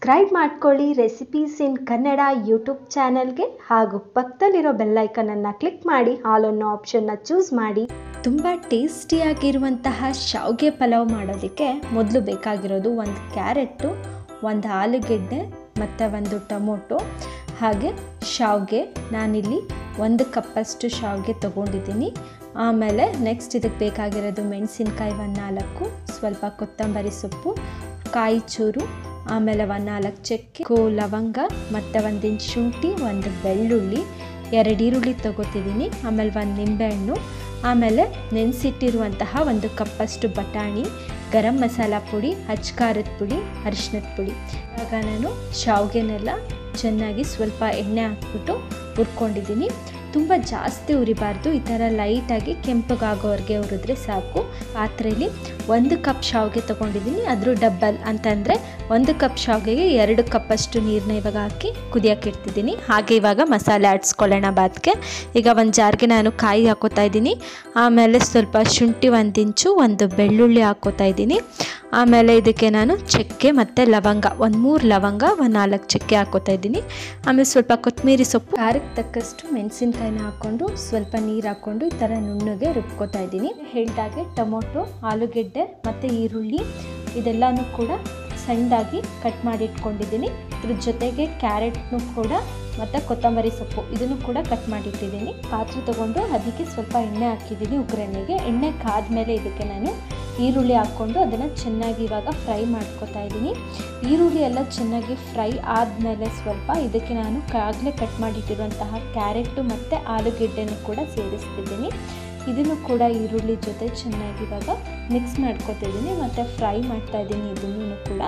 subscribe ಮಾಡ್ಕೊಳ್ಳಿ recipes ಇನ್ Kannada YouTube ಚಾನಲ್ಗೆ ಹಾಗೂ ಪಕ್ಕದಲ್ಲಿರೋ ಬೆಲ್ಲೈಕನನ್ನು ಕ್ಲಿಕ್ ಮಾಡಿ ಆಲ್ ಅನ್ನೋ ಆಪ್ಷನ್ನ ಚೂಸ್ ಮಾಡಿ ತುಂಬ ಟೇಸ್ಟಿಯಾಗಿರುವಂತಹ ಶಾವಿಗೆ ಪಲಾವ್ ಮಾಡೋದಕ್ಕೆ ಮೊದಲು ಬೇಕಾಗಿರೋದು ಒಂದು ಕ್ಯಾರೆಟು ಒಂದು ಆಲೂಗೆಡ್ಡೆ ಮತ್ತು ಒಂದು ಟೊಮೊಟೊ ಹಾಗೆ ಶಾವಿಗೆ ನಾನಿಲ್ಲಿ ಒಂದು ಕಪ್ಪಷ್ಟು ಶಾವಿಗೆ ತೊಗೊಂಡಿದ್ದೀನಿ ಆಮೇಲೆ ನೆಕ್ಸ್ಟ್ ಇದಕ್ಕೆ ಬೇಕಾಗಿರೋದು ಮೆಣಸಿನ್ಕಾಯಿ ಒಂದು ನಾಲ್ಕು ಸ್ವಲ್ಪ ಕೊತ್ತಂಬರಿ ಸೊಪ್ಪು ಕಾಯಿ ಚೂರು ಆಮೇಲೆ ಒಂದು ನಾಲ್ಕು ಚಕ್ಕೆ ಕೋ ಲವಂಗ ಮತ್ತು ಒಂದು ಇಂಚು ಶುಂಠಿ ಒಂದು ಬೆಳ್ಳುಳ್ಳಿ ಎರಡು ಈರುಳ್ಳಿ ತೊಗೋತಿದ್ದೀನಿ ಆಮೇಲೆ ಒಂದು ನಿಂಬೆಹಣ್ಣು ಆಮೇಲೆ ನೆನೆಸಿಟ್ಟಿರುವಂತಹ ಒಂದು ಕಪ್ಪಷ್ಟು ಬಟಾಣಿ ಗರಂ ಮಸಾಲ ಪುಡಿ ಅಚ್ಕಾರದ ಪುಡಿ ಅರಿಶಿನದ ಪುಡಿ ಇವಾಗ ನಾನು ಶಾವಿಗೆನೆಲ್ಲ ಚೆನ್ನಾಗಿ ಸ್ವಲ್ಪ ಎಣ್ಣೆ ಹಾಕ್ಬಿಟ್ಟು ಹುರ್ಕೊಂಡಿದ್ದೀನಿ ತುಂಬ ಜಾಸ್ತಿ ಉರಿಬಾರ್ದು ಈ ಥರ ಲೈಟಾಗಿ ಕೆಂಪಗಾಗೋವರೆಗೆ ಹುರಿದ್ರೆ ಸಾಕು ಪಾತ್ರೆಯಲ್ಲಿ ಒಂದು ಕಪ್ ಶಾವಿಗೆ ತೊಗೊಂಡಿದ್ದೀನಿ ಅದ್ರ ಡಬ್ಬಲ್ ಅಂತಂದರೆ ಒಂದು ಕಪ್ ಶಾವಿಗೆಗೆ ಎರಡು ಕಪ್ಪಷ್ಟು ನೀರನ್ನ ಇವಾಗ ಹಾಕಿ ಕುದಿಯೋಕೆ ಇಡ್ತಿದ್ದೀನಿ ಹಾಗೆ ಇವಾಗ ಮಸಾಲೆ ಆಡಿಸ್ಕೊಳ್ಳೋಣ ಬಾತ್ಗೆ ಈಗ ಒಂದು ಜಾರ್ಗೆ ನಾನು ಕಾಯಿ ಹಾಕೋತಾ ಇದ್ದೀನಿ ಆಮೇಲೆ ಸ್ವಲ್ಪ ಶುಂಠಿ ಒಂದು ಇಂಚು ಒಂದು ಬೆಳ್ಳುಳ್ಳಿ ಹಾಕೋತಾ ಇದ್ದೀನಿ ಆಮೇಲೆ ಇದಕ್ಕೆ ನಾನು ಚಕ್ಕೆ ಮತ್ತು ಲವಂಗ ಒಂದು ಮೂರು ಲವಂಗ ಒಂದು ನಾಲ್ಕು ಚಕ್ಕೆ ಹಾಕೋತಾ ಇದ್ದೀನಿ ಆಮೇಲೆ ಸ್ವಲ್ಪ ಕೊತ್ತಂಬರಿ ಸೊಪ್ಪು ಖಾರಕ್ಕೆ ತಕ್ಕಷ್ಟು ಮೆಣಸಿನ್ಕಾಯಿನ ಹಾಕ್ಕೊಂಡು ಸ್ವಲ್ಪ ನೀರು ಹಾಕ್ಕೊಂಡು ಈ ಥರ ನುಣ್ಣಗೆ ರುಬ್ಕೋತಾ ಇದ್ದೀನಿ ಹೇಳ್ದಾಗೆ ಟೊಮೊಟೊ ಆಲೂಗೆಡ್ಡೆ ಮತ್ತು ಈರುಳ್ಳಿ ಇದೆಲ್ಲನೂ ಕೂಡ ಸಣ್ಣದಾಗಿ ಕಟ್ ಮಾಡಿ ಇಟ್ಕೊಂಡಿದ್ದೀನಿ ಇದ್ರ ಜೊತೆಗೆ ಕ್ಯಾರೆಟ್ನು ಕೂಡ ಮತ್ತು ಕೊತ್ತಂಬರಿ ಸೊಪ್ಪು ಇದನ್ನು ಕೂಡ ಕಟ್ ಮಾಡಿಟ್ಟಿದ್ದೀನಿ ಪಾತ್ರೆ ತೊಗೊಂಡು ಅದಕ್ಕೆ ಸ್ವಲ್ಪ ಎಣ್ಣೆ ಹಾಕಿದ್ದೀನಿ ಉಗ್ರೆಣ್ಣೆಗೆ ಎಣ್ಣೆ ಕಾದ್ಮೇಲೆ ಇದಕ್ಕೆ ನಾನು ಈರುಳ್ಳಿ ಹಾಕ್ಕೊಂಡು ಅದನ್ನು ಚೆನ್ನಾಗಿ ಇವಾಗ ಫ್ರೈ ಮಾಡ್ಕೊತಾ ಇದ್ದೀನಿ ಈರುಳ್ಳಿ ಎಲ್ಲ ಚೆನ್ನಾಗಿ ಫ್ರೈ ಆದಮೇಲೆ ಸ್ವಲ್ಪ ಇದಕ್ಕೆ ನಾನು ಆಗಲೇ ಕಟ್ ಮಾಡಿಟ್ಟಿರುವಂತಹ ಕ್ಯಾರೆಟು ಮತ್ತು ಆಲೂಗೆಡ್ಡೆನೂ ಕೂಡ ಸೇರಿಸ್ತಿದ್ದೀನಿ ಇದನ್ನು ಕೂಡ ಈರುಳ್ಳಿ ಜೊತೆ ಚೆನ್ನಾಗಿ ಇವಾಗ ಮಿಕ್ಸ್ ಮಾಡ್ಕೊತಿದ್ದೀನಿ ಮತ್ತು ಫ್ರೈ ಮಾಡ್ತಾ ಇದ್ದೀನಿ ಇದನ್ನು ಕೂಡ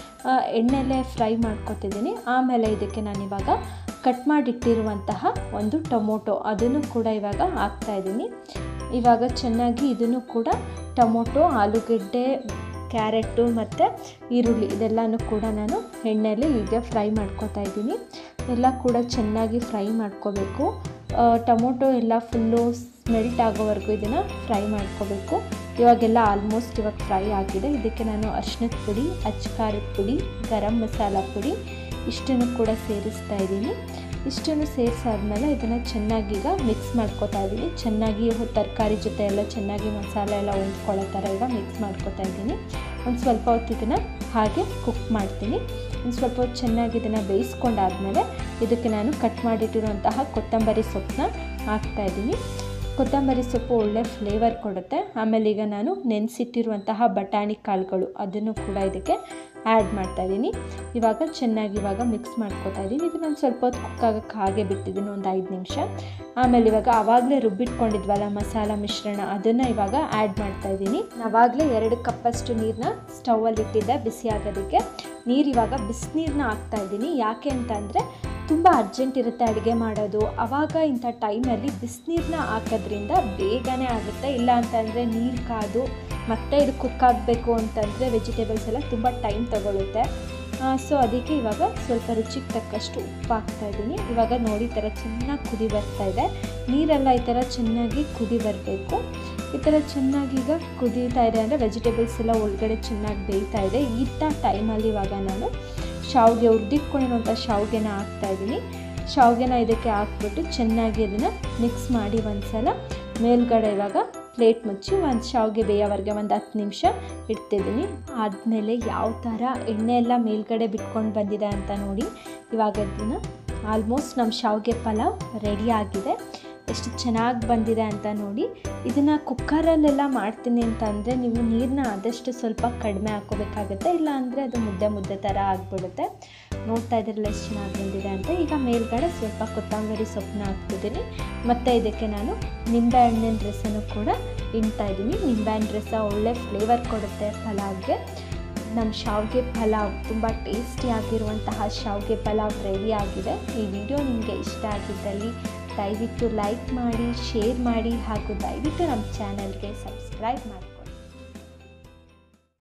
ಎಣ್ಣೆಲೆ ಫ್ರೈ ಮಾಡ್ಕೊತಿದ್ದೀನಿ ಆಮೇಲೆ ಇದಕ್ಕೆ ನಾನಿವಾಗ ಕಟ್ ಮಾಡಿಟ್ಟಿರುವಂತಹ ಒಂದು ಟೊಮೊಟೊ ಅದನ್ನು ಕೂಡ ಇವಾಗ ಹಾಕ್ತಾಯಿದ್ದೀನಿ ಇವಾಗ ಚೆನ್ನಾಗಿ ಇದನ್ನು ಕೂಡ ಟೊಮೊಟೊ ಆಲೂಗೆಡ್ಡೆ ಕ್ಯಾರೆಟು ಮತ್ತು ಈರುಳ್ಳಿ ಇದೆಲ್ಲನೂ ಕೂಡ ನಾನು ಎಣ್ಣೆಯಲ್ಲಿ ಹೀಗೆ ಫ್ರೈ ಮಾಡ್ಕೊತಾ ಇದ್ದೀನಿ ಎಲ್ಲ ಕೂಡ ಚೆನ್ನಾಗಿ ಫ್ರೈ ಮಾಡ್ಕೋಬೇಕು ಟೊಮೊಟೊ ಎಲ್ಲ ಫುಲ್ಲು ಸ್ಮೆಲ್ಟ್ ಆಗೋವರೆಗೂ ಇದನ್ನು ಫ್ರೈ ಮಾಡ್ಕೋಬೇಕು ಇವಾಗೆಲ್ಲ ಆಲ್ಮೋಸ್ಟ್ ಇವಾಗ ಫ್ರೈ ಆಗಿದೆ ಇದಕ್ಕೆ ನಾನು ಅರ್ಶಿನದ ಪುಡಿ ಅಚ್ಕಾರದ ಪುಡಿ ಗರಂ ಮಸಾಲ ಪುಡಿ ಇಷ್ಟನ್ನು ಕೂಡ ಸೇರಿಸ್ತಾ ಇದ್ದೀನಿ ಇಷ್ಟನ್ನು ಸೇರಿಸಾದ್ಮೇಲೆ ಇದನ್ನು ಚೆನ್ನಾಗೀಗ ಮಿಕ್ಸ್ ಮಾಡ್ಕೊತಾ ಇದ್ದೀನಿ ಚೆನ್ನಾಗಿ ತರಕಾರಿ ಜೊತೆ ಎಲ್ಲ ಚೆನ್ನಾಗಿ ಮಸಾಲೆ ಎಲ್ಲ ಹೊಂದ್ಕೊಳ್ಳೋ ಥರ ಈಗ ಮಿಕ್ಸ್ ಮಾಡ್ಕೊತಾ ಇದ್ದೀನಿ ಒಂದು ಸ್ವಲ್ಪ ಹೊತ್ತು ಇದನ್ನು ಹಾಗೆ ಕುಕ್ ಮಾಡ್ತೀನಿ ಒಂದು ಸ್ವಲ್ಪ ಹೊತ್ತು ಚೆನ್ನಾಗಿ ಇದನ್ನು ಬೇಯಿಸ್ಕೊಂಡಾದ್ಮೇಲೆ ಇದಕ್ಕೆ ನಾನು ಕಟ್ ಮಾಡಿಟ್ಟಿರುವಂತಹ ಕೊತ್ತಂಬರಿ ಸೊಪ್ಪನ್ನ ಹಾಕ್ತಾಯಿದ್ದೀನಿ ಕೊತ್ತಂಬರಿ ಸೊಪ್ಪು ಒಳ್ಳೆ ಫ್ಲೇವರ್ ಕೊಡುತ್ತೆ ಆಮೇಲೆ ಈಗ ನಾನು ನೆನೆಸಿಟ್ಟಿರುವಂತಹ ಬಟಾಣಿ ಕಾಳುಗಳು ಅದನ್ನು ಕೂಡ ಇದಕ್ಕೆ ಆ್ಯಡ್ ಮಾಡ್ತಾಯಿದ್ದೀನಿ ಇವಾಗ ಚೆನ್ನಾಗಿ ಇವಾಗ ಮಿಕ್ಸ್ ಮಾಡ್ಕೊತಾ ಇದ್ದೀನಿ ಇದನ್ನು ಒಂದು ಸ್ವಲ್ಪ ಹೊತ್ತು ಕುಕ್ ಆಗೋಕ್ಕೆ ಹಾಗೆ ಬಿಟ್ಟಿದ್ದೀನಿ ಒಂದು ಐದು ನಿಮಿಷ ಆಮೇಲೆ ಇವಾಗ ಆವಾಗಲೇ ರುಬ್ಬಿಟ್ಕೊಂಡಿದ್ವಲ್ಲ ಮಸಾಲ ಮಿಶ್ರಣ ಅದನ್ನು ಇವಾಗ ಆ್ಯಡ್ ಮಾಡ್ತಾಯಿದ್ದೀನಿ ಆವಾಗಲೇ ಎರಡು ಕಪ್ಪಷ್ಟು ನೀರನ್ನ ಸ್ಟವಲ್ಲಿ ಇಟ್ಟಿದ್ದೆ ಬಿಸಿ ಆಗೋದಕ್ಕೆ ನೀರು ಇವಾಗ ಬಿಸಿನೀರನ್ನ ಹಾಕ್ತಾಯಿದ್ದೀನಿ ಯಾಕೆ ಅಂತ ಅಂದರೆ ತುಂಬ ಅರ್ಜೆಂಟ್ ಇರುತ್ತೆ ಅಡುಗೆ ಮಾಡೋದು ಆವಾಗ ಇಂಥ ಟೈಮಲ್ಲಿ ಬಿಸಿನೀರನ್ನ ಹಾಕೋದ್ರಿಂದ ಬೇಗನೆ ಆಗುತ್ತೆ ಇಲ್ಲ ಅಂತಂದರೆ ನೀರು ಕಾದು ಮತ್ತೆ ಇದು ಕುಕ್ ಆಗಬೇಕು ಅಂತಂದರೆ ವೆಜಿಟೇಬಲ್ಸ್ ಎಲ್ಲ ತುಂಬ ಟೈಮ್ ತಗೊಳುತ್ತೆ ಸೊ ಅದಕ್ಕೆ ಇವಾಗ ಸ್ವಲ್ಪ ರುಚಿಗೆ ತಕ್ಕಷ್ಟು ಉಪ್ಪು ಹಾಕ್ತಾಯಿದ್ದೀನಿ ಇವಾಗ ನೋಡಿ ಈ ಥರ ಚೆನ್ನಾಗಿ ಕುದಿ ಬರ್ತಾಯಿದೆ ನೀರೆಲ್ಲ ಈ ಥರ ಚೆನ್ನಾಗಿ ಕುದಿ ಬರಬೇಕು ಈ ಥರ ಚೆನ್ನಾಗಿ ಈಗ ಕುದೀತಾ ಇದೆ ಅಂದರೆ ವೆಜಿಟೇಬಲ್ಸ್ ಎಲ್ಲ ಒಳಗಡೆ ಚೆನ್ನಾಗಿ ಬೇಯ್ತಾ ಇದೆ ಇಂಥ ಟೈಮಲ್ಲಿ ಇವಾಗ ನಾನು ಶಾವಿಗೆ ಹುರಿದಿಟ್ಕೊಂಡಿರುವಂಥ ಶಾವಿಗೆನ ಹಾಕ್ತಾಯಿದ್ದೀನಿ ಶಾವಿಗೆನ ಇದಕ್ಕೆ ಹಾಕ್ಬಿಟ್ಟು ಚೆನ್ನಾಗಿ ಅದನ್ನು ಮಿಕ್ಸ್ ಮಾಡಿ ಒಂದು ಸಲ ಮೇಲ್ಗಡೆ ಇವಾಗ ಪ್ಲೇಟ್ ಮುಚ್ಚಿ ಒಂದು ಶಾವಿಗೆ ಬೇಯೋವರೆಗೆ ಒಂದು ಹತ್ತು ನಿಮಿಷ ಇಡ್ತಿದ್ದೀನಿ ಆದಮೇಲೆ ಯಾವ ಥರ ಎಣ್ಣೆ ಎಲ್ಲ ಮೇಲ್ಗಡೆ ಬಿಟ್ಕೊಂಡು ಬಂದಿದೆ ಅಂತ ನೋಡಿ ಇವಾಗ ಅದನ್ನು ಆಲ್ಮೋಸ್ಟ್ ನಮ್ಮ ಶಾವಿಗೆ ಪಲಾವ್ ರೆಡಿ ಆಗಿದೆ ಎಷ್ಟು ಚೆನ್ನಾಗಿ ಬಂದಿದೆ ಅಂತ ನೋಡಿ ಇದನ್ನು ಕುಕ್ಕರಲ್ಲೆಲ್ಲ ಮಾಡ್ತೀನಿ ಅಂತ ಅಂದರೆ ನೀವು ನೀರನ್ನ ಆದಷ್ಟು ಸ್ವಲ್ಪ ಕಡಿಮೆ ಹಾಕೋಬೇಕಾಗುತ್ತೆ ಇಲ್ಲ ಅಂದರೆ ಅದು ಮುದ್ದೆ ಮುದ್ದೆ ಥರ ಆಗಿಬಿಡುತ್ತೆ ನೋಡ್ತಾ ಇದ್ರಲ್ಲ ಎಷ್ಟು ಚೆನ್ನಾಗಿ ಬಂದಿದೆ ಅಂತ ಈಗ ಮೇಲ್ಗಡೆ ಸ್ವಲ್ಪ ಕೊತ್ತಂಬರಿ ಸೊಪ್ಪನ್ನ ಹಾಕ್ತಿದ್ದೀನಿ ಮತ್ತು ಇದಕ್ಕೆ ನಾನು ನಿಂಬೆಹಣ್ಣಿನ ರಸನೂ ಕೂಡ ಇಂತಾ ಇದ್ದೀನಿ ನಿಂಬೆಹಣ್ಣು ರಸ ಒಳ್ಳೆ ಫ್ಲೇವರ್ ಕೊಡುತ್ತೆ ಪಲಾವ್ಗೆ ನಮ್ಮ ಶಾವಿಗೆ ಪಲಾವ್ ತುಂಬ ಟೇಸ್ಟಿಯಾಗಿರುವಂತಹ ಶಾವಿಗೆ ಪಲಾವ್ ರೆಡಿ ಆಗಿದೆ ಈ ವಿಡಿಯೋ ನಿಮಗೆ ಇಷ್ಟ ಆಗಿದ್ದಲ್ಲಿ ದಯವಿಟ್ಟು ಲೈಕ್ ಮಾಡಿ ಶೇರ್ ಮಾಡಿ ಹಾಗೂ ದಯವಿಟ್ಟು ನಮ್ಮ ಚಾನಲ್ಗೆ ಸಬ್ಸ್ಕ್ರೈಬ್ ಮಾಡಿ